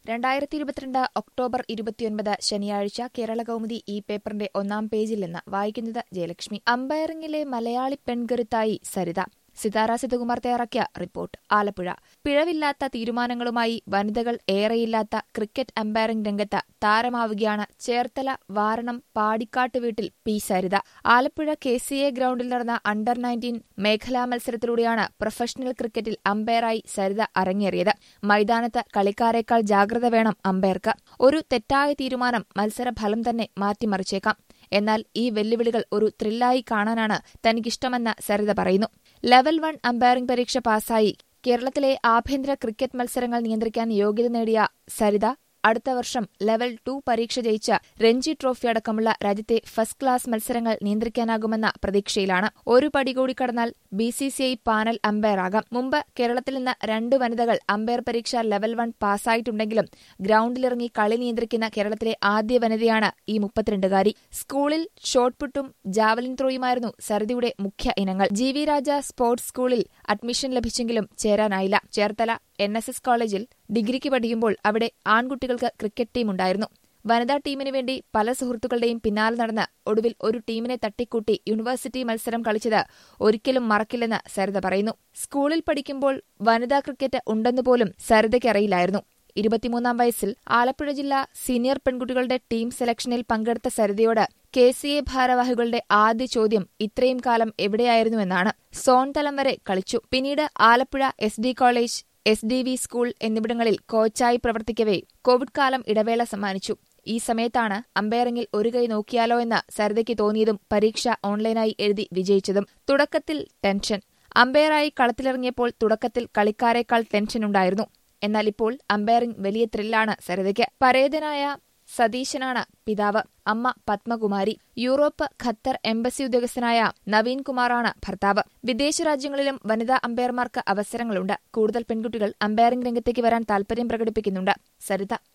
രണ്ടായിരത്തി ഇരുപത്തിരണ്ട് ഒക്ടോബർ ഇരുപത്തിയൊൻപത് ശനിയാഴ്ച കേരള കൗമുദി ഈ പേപ്പറിന്റെ ഒന്നാം പേജിൽ നിന്ന് വായിക്കുന്നത് ജയലക്ഷ്മി അമ്പയറിംഗിലെ മലയാളി പെൺകരുത്തായി സരിത സിതാര സിതകുമാർ തയ്യാറാക്കിയ റിപ്പോർട്ട് ആലപ്പുഴ പിഴവില്ലാത്ത തീരുമാനങ്ങളുമായി വനിതകൾ ഏറെയില്ലാത്ത ക്രിക്കറ്റ് അമ്പയറിംഗ് രംഗത്ത് താരമാവുകയാണ് ചേർത്തല വാരണം പാടിക്കാട്ട് വീട്ടിൽ P Saritha Alappuzha K C A ഗ്രൌണ്ടിൽ നടന്ന അണ്ടർ നയൻറ്റീൻ മേഖലാ മത്സരത്തിലൂടെയാണ് പ്രൊഫഷണൽ ക്രിക്കറ്റിൽ അമ്പയറായി സരിത അരങ്ങേറിയത് മൈതാനത്ത് കളിക്കാരേക്കാൾ ജാഗ്രത വേണം അമ്പയർക്ക് ഒരു തെറ്റായ തീരുമാനം മത്സരഫലം തന്നെ മാറ്റിമറിച്ചേക്കാം എന്നാൽ ഈ വെല്ലുവിളികൾ ഒരു ത്രില്ലായി കാണാനാണ് തനിക്കിഷ്ടമെന്ന് സരിത പറയുന്നു ലെവൽ വൺ അമ്പയറിംഗ് പരീക്ഷ പാസായി കേരളത്തിലെ ആഭ്യന്തര ക്രിക്കറ്റ് മത്സരങ്ങൾ നിയന്ത്രിക്കാൻ യോഗ്യത നേടിയ സരിത അടുത്ത വർഷം ലെവൽ ടു പരീക്ഷ ജയിച്ച രഞ്ജി ട്രോഫി അടക്കമുള്ള രാജ്യത്തെ ഫസ്റ്റ് ക്ലാസ് മത്സരങ്ങൾ നിയന്ത്രിക്കാനാകുമെന്ന പ്രതീക്ഷയിലാണ് ഒരു പടി കൂടി കടന്നാൽ B C C I panel അമ്പയറാകാം മുമ്പ് കേരളത്തിൽ നിന്ന് രണ്ട് വനിതകൾ അമ്പയർ പരീക്ഷ ലെവൽ വൺ പാസ്സായിട്ടുണ്ടെങ്കിലും ഗ്രൌണ്ടിലിറങ്ങി കളി നിയന്ത്രിക്കുന്ന കേരളത്തിലെ ആദ്യ വനിതയാണ് ഈ മുപ്പത്തിരണ്ടുകാരി സ്കൂളിൽ ഷോട്ട്പുട്ടും ജാവലിൻ ത്രോയുമായിരുന്നു സരിതയുടെ മുഖ്യ ഇനങ്ങൾ ജി വി രാജ സ്പോർട്സ് സ്കൂളിൽ അഡ്മിഷൻ ലഭിച്ചെങ്കിലും ചേരാനായില്ല ചേർത്തല എൻ എസ് എസ് കോളേജിൽ ഡിഗ്രിക്ക് പഠിക്കുമ്പോൾ അവിടെ ആൺകുട്ടികൾക്ക് ക്രിക്കറ്റ് ടീം ഉണ്ടായിരുന്നു വനിതാ ടീമിനു വേണ്ടി പല സുഹൃത്തുക്കളുടെയും പിന്നാലെ നടന്ന് ഒടുവിൽ ഒരു ടീമിനെ തട്ടിക്കൂട്ടി യൂണിവേഴ്സിറ്റി മത്സരം കളിച്ചത് ഒരിക്കലും മറക്കില്ലെന്ന് സരിത പറയുന്നു സ്കൂളിൽ പഠിക്കുമ്പോൾ വനിതാ ക്രിക്കറ്റ് ഉണ്ടെന്നുപോലും സരിതയ്ക്കറിയില്ലായിരുന്നു ഇരുപത്തിമൂന്നാം വയസ്സിൽ ആലപ്പുഴ ജില്ലാ സീനിയർ പെൺകുട്ടികളുടെ ടീം സെലക്ഷനിൽ പങ്കെടുത്ത സരിതയോട് കെ സി എ ഭാരവാഹികളുടെ ആദ്യ ചോദ്യം ഇത്രയും കാലം എവിടെയായിരുന്നുവെന്നാണ് സോൺ തലം വരെ കളിച്ചു പിന്നീട് Alappuzha S D college S D V school എന്നിവിടങ്ങളിൽ കോച്ചായി പ്രവർത്തിക്കവേ കോവിഡ് കാലം ഇടവേള സമ്മാനിച്ചു ഈ സമയത്താണ് അമ്പയറിംഗിൽ ഒരു കൈ നോക്കിയാലോ എന്ന് സരിതയ്ക്ക് തോന്നിയതും പരീക്ഷ ഓൺലൈനായി എഴുതി വിജയിച്ചതും തുടക്കത്തിൽ ടെൻഷൻ അമ്പയറായി കളത്തിലിറങ്ങിയപ്പോൾ തുടക്കത്തിൽ കളിക്കാരേക്കാൾ ടെൻഷനുണ്ടായിരുന്നു എന്നാൽ ഇപ്പോൾ അമ്പയറിംഗ് വലിയ ത്രില്ലാണ് സരിതയ്ക്ക് പരേതനായ സതീശനാണ് പിതാവ് അമ്മ പത്മകുമാരി യൂറോപ്പ് ഖത്തർ എംബസി ഉദ്യോഗസ്ഥനായ നവീൻ കുമാറാണ് ഭർത്താവ് വിദേശ രാജ്യങ്ങളിലും വനിതാ അമ്പയർമാർക്ക് അവസരങ്ങളുണ്ട് കൂടുതൽ പെൺകുട്ടികൾ അമ്പയറിംഗ് രംഗത്തേക്ക് വരാൻ താൽപര്യം പ്രകടിപ്പിക്കുന്നുണ്ട് സരിത